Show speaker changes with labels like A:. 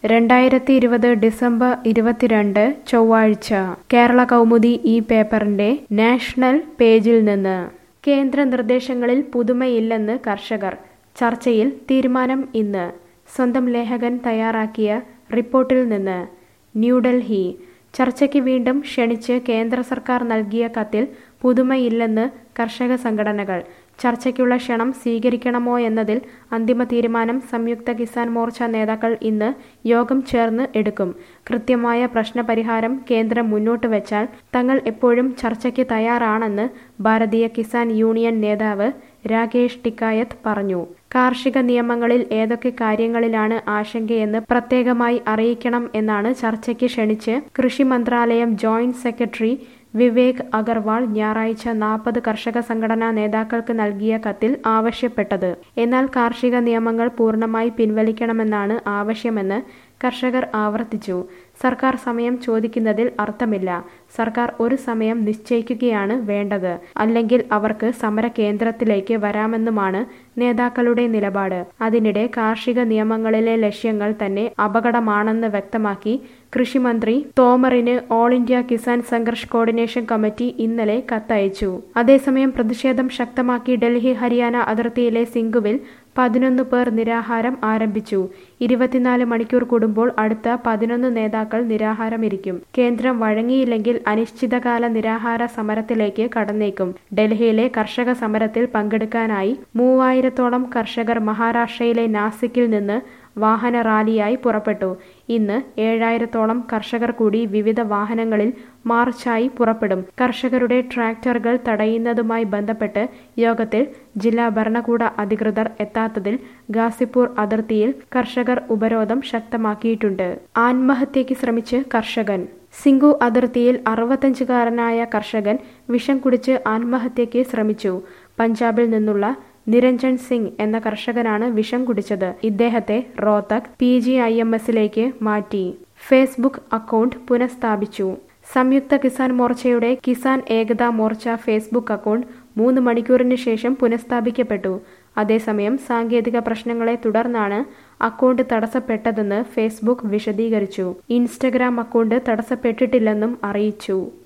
A: രണ്ടായിരത്തി ഇരുപത് ഡിസംബർ ഇരുപത്തിരണ്ട് ചൊവ്വാഴ്ച കേരള കൗമുദി ഈ പേപ്പറിന്റെ നാഷണൽ പേജിൽ നിന്ന് കേന്ദ്ര നിർദ്ദേശങ്ങളിൽ പുതുമയില്ലെന്ന് കർഷകർ ചർച്ചയിൽ തീരുമാനം ഇന്ന് സ്വന്തം ലേഖകൻ തയ്യാറാക്കിയ റിപ്പോർട്ടിൽ നിന്ന് ന്യൂഡൽഹി ചർച്ചയ്ക്ക് വീണ്ടും ക്ഷണിച്ച് കേന്ദ്ര സർക്കാർ നൽകിയ കത്തിൽ പുതുമയില്ലെന്ന് കർഷക സംഘടനകൾ ചർച്ചയ്ക്കുള്ള ക്ഷണം സ്വീകരിക്കണമോ എന്നതിൽ അന്തിമ തീരുമാനം സംയുക്ത കിസാൻ മോർച്ച നേതാക്കൾ ഇന്ന് യോഗം ചേർന്ന് എടുക്കും കൃത്യമായ പ്രശ്നപരിഹാരം കേന്ദ്രം മുന്നോട്ട് വെച്ചാൽ തങ്ങൾ എപ്പോഴും ചർച്ചയ്ക്ക് തയ്യാറാണെന്ന് ഭാരതീയ കിസാൻ യൂണിയൻ നേതാവ് രാകേഷ് ടിക്കായത്ത് പറഞ്ഞു കാർഷിക നിയമങ്ങളിൽ ഏതൊക്കെ കാര്യങ്ങളിലാണ് ആശങ്കയെന്ന് പ്രത്യേകമായി അറിയിക്കണം എന്നാണ് ചർച്ചയ്ക്ക് ക്ഷണിച്ച് കൃഷി മന്ത്രാലയം ജോയിന്റ് സെക്രട്ടറി വിവേക് അഗർവാൾ ഞായറാഴ്ച നാൽപ്പത് കർഷക സംഘടനാ നേതാക്കൾക്ക് നൽകിയ കത്തിൽ ആവശ്യപ്പെട്ടത് എന്നാൽ കാർഷിക നിയമങ്ങൾ പൂർണ്ണമായി പിൻവലിക്കണമെന്നാണ് ആവശ്യമെന്ന് കർഷകർ ആവർത്തിച്ചു സർക്കാർ സമയം ചോദിക്കുന്നതിൽ അർത്ഥമില്ല സർക്കാർ ഒരു സമയം നിശ്ചയിക്കുകയാണ് വേണ്ടത് അല്ലെങ്കിൽ അവർക്ക് സമര കേന്ദ്രത്തിലേക്ക് വരാമെന്നുമാണ് നേതാക്കളുടെ നിലപാട് അതിനിടെ കാർഷിക നിയമങ്ങളിലെ ലക്ഷ്യങ്ങൾ തന്നെ അപകടമാണെന്ന് വ്യക്തമാക്കി കൃഷിമന്ത്രി തോമറിന് all India Kisan Sangharsh coordination committee ഇന്നലെ കത്തയച്ചു അതേസമയം പ്രതിഷേധം ശക്തമാക്കി ഡൽഹി ഹരിയാന അതിർത്തിയിലെ സിംഗുവിൽ പതിനൊന്ന് പേർ നിരാഹാരം ആരംഭിച്ചു ഇരുപത്തിനാല് മണിക്കൂർ കൂടുമ്പോൾ അടുത്ത പതിനൊന്ന് നേതാക്കൾ നിരാഹാരമിരിക്കും കേന്ദ്രം വഴങ്ങിയില്ലെങ്കിൽ അനിശ്ചിതകാല നിരാഹാര സമരത്തിലേക്ക് കടന്നേക്കും ഡൽഹിയിലെ കർഷക സമരത്തിൽ പങ്കെടുക്കാനായി മൂവായിരത്തോളം കർഷകർ മഹാരാഷ്ട്രയിലെ നാസിക്കിൽ നിന്ന് വാഹന റാലിയായി പുറപ്പെട്ടു ഇന്ന് ഏഴായിരത്തോളം കർഷകർ കൂടി വിവിധ വാഹനങ്ങളിൽ മാർച്ചായി പുറപ്പെടും കർഷകരുടെ ട്രാക്ടറുകൾ തടയുന്നതുമായി ബന്ധപ്പെട്ട് യോഗത്തിൽ ജില്ലാ ഭരണകൂട അധികൃതർ എത്താത്തതിൽ ഗാസിപ്പൂർ അതിർത്തിയിൽ കർഷകർ ഉപരോധം ശക്തമാക്കിയിട്ടുണ്ട് ആത്മഹത്യയ്ക്ക് ശ്രമിച്ച് കർഷകൻ സിംഗു അതിർത്തിയിൽ അറുപത്തഞ്ചുകാരനായ കർഷകൻ വിഷം കുടിച്ച് ആത്മഹത്യയ്ക്ക് ശ്രമിച്ചു പഞ്ചാബിൽ നിന്നുള്ള നിരഞ്ജൻ സിംഗ് എന്ന കർഷകനാണ് വിഷം കുടിച്ചത് ഇദ്ദേഹത്തെ Rohtak P G I M എസിലേക്ക് മാറ്റി ഫേസ്ബുക്ക് അക്കൗണ്ട് പുനഃസ്ഥാപിച്ചു സംയുക്ത കിസാൻ മോർച്ചയുടെ കിസാൻ ഏകതാ മോർച്ച ഫേസ്ബുക്ക് അക്കൗണ്ട് മൂന്ന് മണിക്കൂറിന് ശേഷം പുനഃസ്ഥാപിക്കപ്പെട്ടു അതേസമയം സാങ്കേതിക പ്രശ്നങ്ങളെ തുടർന്നാണ് അക്കൗണ്ട് തടസ്സപ്പെട്ടതെന്ന് ഫേസ്ബുക്ക് വിശദീകരിച്ചു ഇൻസ്റ്റഗ്രാം അക്കൗണ്ട് തടസ്സപ്പെട്ടിട്ടില്ലെന്നും അറിയിച്ചു